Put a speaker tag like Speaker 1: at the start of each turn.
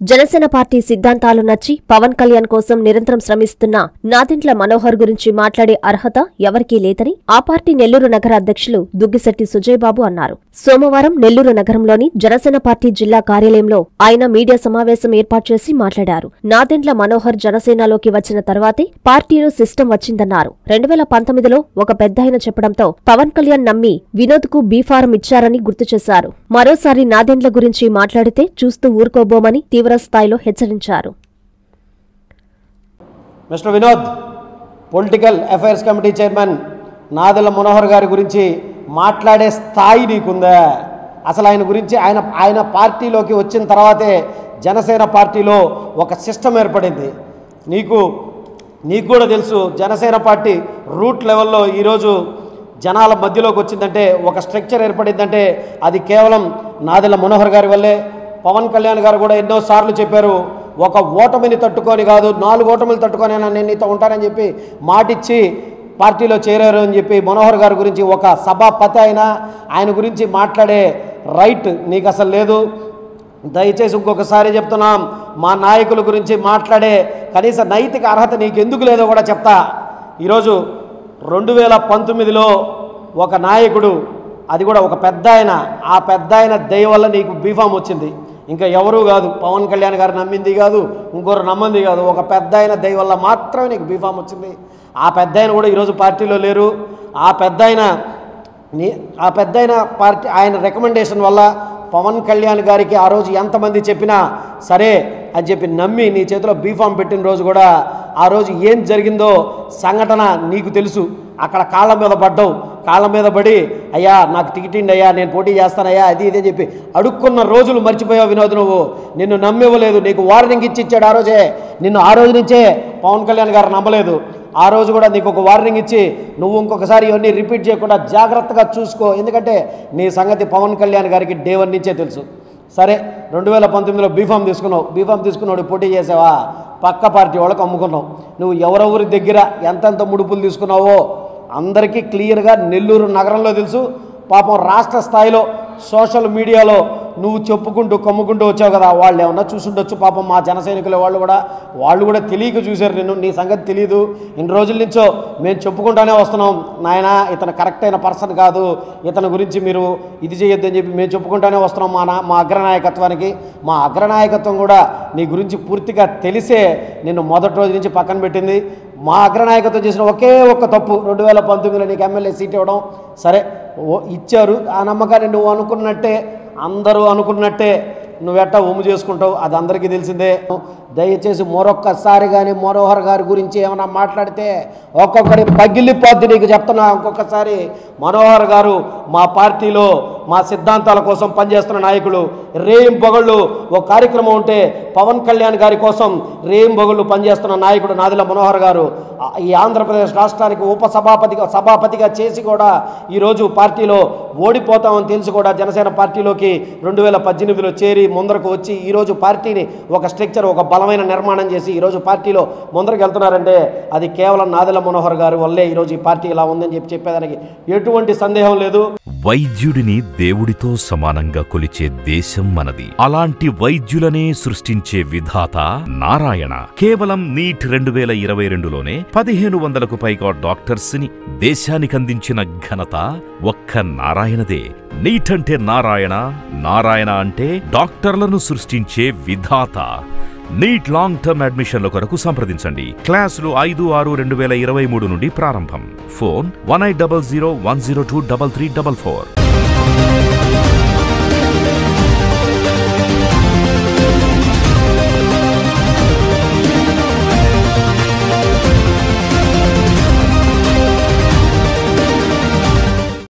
Speaker 1: Janasena party సిద్ధాంతాలు నచ్చి పవన్ కళ్యాణ్ కోసం నిరంతరం శ్రమిస్తున్న నాదెండ్ల మనోహర్ గురించి మాట్లాడే అర్హత ఎవరికీ లేదని ఆ పార్టీ నెల్లూరు నగర అధ్యక్షులు దుగ్గిశెట్టి సుజయ్ బాబు అన్నారు సోమవారం నెల్లూరు నగరంలోని జనసేన పార్టీ జిల్లా కార్యాలయంలో ఆయన మీడియా సమావేశం ఏర్పాటు చేసి మాట్లాడారు నాదెండ్ల మనోహర్ జనసేనలోకి వచ్చిన తర్వాతే పార్టీలో సిస్టం వచ్చిందన్నారు రెండు వేల పంతొమ్మిదిలో ఒక పెద్దాయన చెప్పడంతో పవన్ కళ్యాణ్ నమ్మి వినోద్ కు బీఫారం ఇచ్చారని గుర్తు చేశారు మరోసారి నాదెండ్ల గురించి మాట్లాడితే చూస్తూ ఊరుకోబోమని తీవ్రస్థాయిలో హెచ్చరించారు
Speaker 2: Mister Vinod political affairs committee chairman Nadendla Manohar గారి గురించి మాట్లాడే స్థాయి నీకుందా అసలు ఆయన గురించి ఆయన ఆయన పార్టీలోకి వచ్చిన తర్వాతే జనసేన పార్టీలో ఒక సిస్టమ్ ఏర్పడింది నీకు నీకు కూడా తెలుసు జనసేన పార్టీ రూట్ లెవెల్లో ఈరోజు జనాల మధ్యలోకి వచ్చిందంటే ఒక స్ట్రక్చర్ ఏర్పడిందంటే అది కేవలం నాదెల్ల మనోహర్ గారి వల్లే పవన్ కళ్యాణ్ గారు కూడా ఎన్నో సార్లు చెప్పారు ఒక ఓటమిని తట్టుకొని కాదు నాలుగు ఓటమిలు తట్టుకొని నేను నీతో ఉంటానని చెప్పి మాటిచ్చి పార్టీలో చేరారు అని చెప్పి మనోహర్ గారి గురించి ఒక సభాపతి అయినా ఆయన గురించి మాట్లాడే రైట్ నీకు అసలు లేదు దయచేసి ఇంకొకసారి చెప్తున్నాం మా నాయకుల గురించి మాట్లాడే కనీస నైతిక అర్హత నీకు ఎందుకు లేదో కూడా చెప్తా ఈరోజు రెండు వేల పంతొమ్మిదిలో ఒక నాయకుడు అది కూడా ఒక పెద్ద ఆయన ఆ పెద్ద ఆయన దయ వల్ల నీకు బీఫామ్ వచ్చింది ఇంకా ఎవరూ కాదు పవన్ కళ్యాణ్ గారు నమ్మింది కాదు ఇంకొకరు నమ్మింది కాదు ఒక పెద్ద ఆయన దయ వల్ల మాత్రమే నీకు బీఫామ్ వచ్చింది ఆ పెద్ద ఆయన కూడా ఈరోజు పార్టీలో లేరు ఆ పెద్ద ఆయన నీ ఆ పెద్ద పార్టీ ఆయన రికమెండేషన్ వల్ల పవన్ కళ్యాణ్ గారికి ఆ రోజు ఎంతమంది చెప్పినా సరే అని చెప్పి నమ్మి నీ చేతిలో బీఫామ్ పెట్టిన రోజు కూడా ఆ రోజు ఏం జరిగిందో సంఘటన నీకు తెలుసు అక్కడ కాళ్ళ మీద పడ్డావు కాళ్ళ మీద పడి అయ్యా నాకు టికెట్ ఇండి అయ్యా నేను పోటీ చేస్తానయ్యా అది ఇదే చెప్పి అడుక్కున్న రోజులు మర్చిపోయావు వినోద్ నువ్వు నిన్ను నమ్మివ్వలేదు నీకు వార్నింగ్ ఇచ్చి ఇచ్చాడు ఆ రోజే నిన్ను ఆ రోజు నుంచే పవన్ కళ్యాణ్ గారు నమ్మలేదు ఆ రోజు కూడా నీకు ఒక వార్నింగ్ ఇచ్చి నువ్వు ఇంకొకసారి ఇవన్నీ రిపీట్ చేయకుండా జాగ్రత్తగా చూసుకో ఎందుకంటే నీ సంగతి పవన్ కళ్యాణ్ గారికి డే వన్ నుంచే తెలుసు సరే రెండు వేల పంతొమ్మిదిలో బీఫామ్ తీసుకున్నావు బీఫామ్ తీసుకున్నాడు పోటీ చేసావా పక్క పార్టీ వాళ్ళకి అమ్ముకున్నావు నువ్వు ఎవరెవరి దగ్గర ఎంతెంత ముడుపులు తీసుకున్నావో అందరికీ క్లియర్గా నెల్లూరు నగరంలో తెలుసు పాపం రాష్ట్ర స్థాయిలో సోషల్ మీడియాలో నువ్వు చెప్పుకుంటూ కమ్ముకుంటూ వచ్చావు కదా వాళ్ళు ఏమన్నా చూసుండొచ్చు పాపం మా జన సైనికుల వాళ్ళు కూడా వాళ్ళు కూడా తెలియక చూశారు నిన్ను నీ సంగతి తెలియదు ఇన్ని రోజుల నుంచో మేము చెప్పుకుంటానే వస్తున్నాం నాయన ఇతను కరెక్ట్ అయిన పర్సన్ కాదు ఇతని గురించి మీరు ఇది చేయొద్దని చెప్పి మేము చెప్పుకుంటానే వస్తున్నాం మా నా మా అగ్రనాయకత్వానికి మా అగ్రనాయకత్వం కూడా నీ గురించి పూర్తిగా తెలిసే నిన్ను మొదటి రోజు నుంచి పక్కన పెట్టింది మా అగ్రనాయకత్వం చేసిన ఒకే ఒక్క తప్పు రెండు వేల పంతొమ్మిదిలో నీకు ఎమ్మెల్యే సీట్ ఇవ్వడం సరే ఓ ఇచ్చారు ఆ నమ్మకాన్ని నువ్వు అనుకున్నట్టే అందరూ అనుకున్నట్టే నువ్వెట్టా ఉమ్ము చేసుకుంటావు అది అందరికీ తెలిసిందే దయచేసి మరొక్కసారి కానీ మనోహర్ గారి గురించి ఏమైనా మాట్లాడితే ఒక్కొక్కరి పగిలిపోద్ది నీకు చెప్తున్నా ఇంకొకసారి మనోహర్ గారు మా పార్టీలో మా సిద్ధాంతాల కోసం పనిచేస్తున్న నాయకుడు రేం పొగళ్ళు ఒక కార్యక్రమం ఉంటే పవన్ కళ్యాణ్ గారి కోసం రేం పొగళ్ళు పనిచేస్తున్న నాయకుడు నాదిల మనోహర్ గారు ఆ- ఈ ఆంధ్రప్రదేశ్ రాష్ట్రానికి ఉప సభాపతిగా సభాపతిగా చేసి కూడా ఈరోజు పార్టీలో ఓడిపోతామని తెలిసి కూడా జనసేన పార్టీలోకి రెండు వేల పద్దెనిమిదిలో చేరి ముందరకు వచ్చి ఈరోజు పార్టీని ఒక స్ట్రక్చర్ ఒక బలమైన నిర్మాణం చేసి ఈరోజు పార్టీలో ముందరకు వెళ్తున్నారంటే అది కేవలం నాదెల మనోహర్ గారి వల్లే ఈరోజు ఈ పార్టీ ఇలా ఉందని చెప్పి చెప్పేదానికి ఎటువంటి సందేహం లేదు
Speaker 3: వైద్యుడిని దేవుడితో సమానంగా కొలిచే దేశం మనది అలాంటి వైద్యులనే సృష్టించే విధాత నారాయణ కేవలం నీట్ రెండు వేల ఇరవై రెండులోనే పదిహేను వందలకు పైగా డాక్టర్స్ ని దేశానికి అందించిన ఘనత ఒక్క నారాయణదే నీట్ అంటే నారాయణ నారాయణ అంటే డాక్టర్లను సృష్టించే విధాత నీట్ లాంగ్ టర్మ్ అడ్మిషన్ల కొరకు సంప్రదించండి క్లాసులు ఐదు ఆరు రెండు వేల ఇరవై మూడు నుండి ప్రారంభం phone one eight double zero one zero two double three double four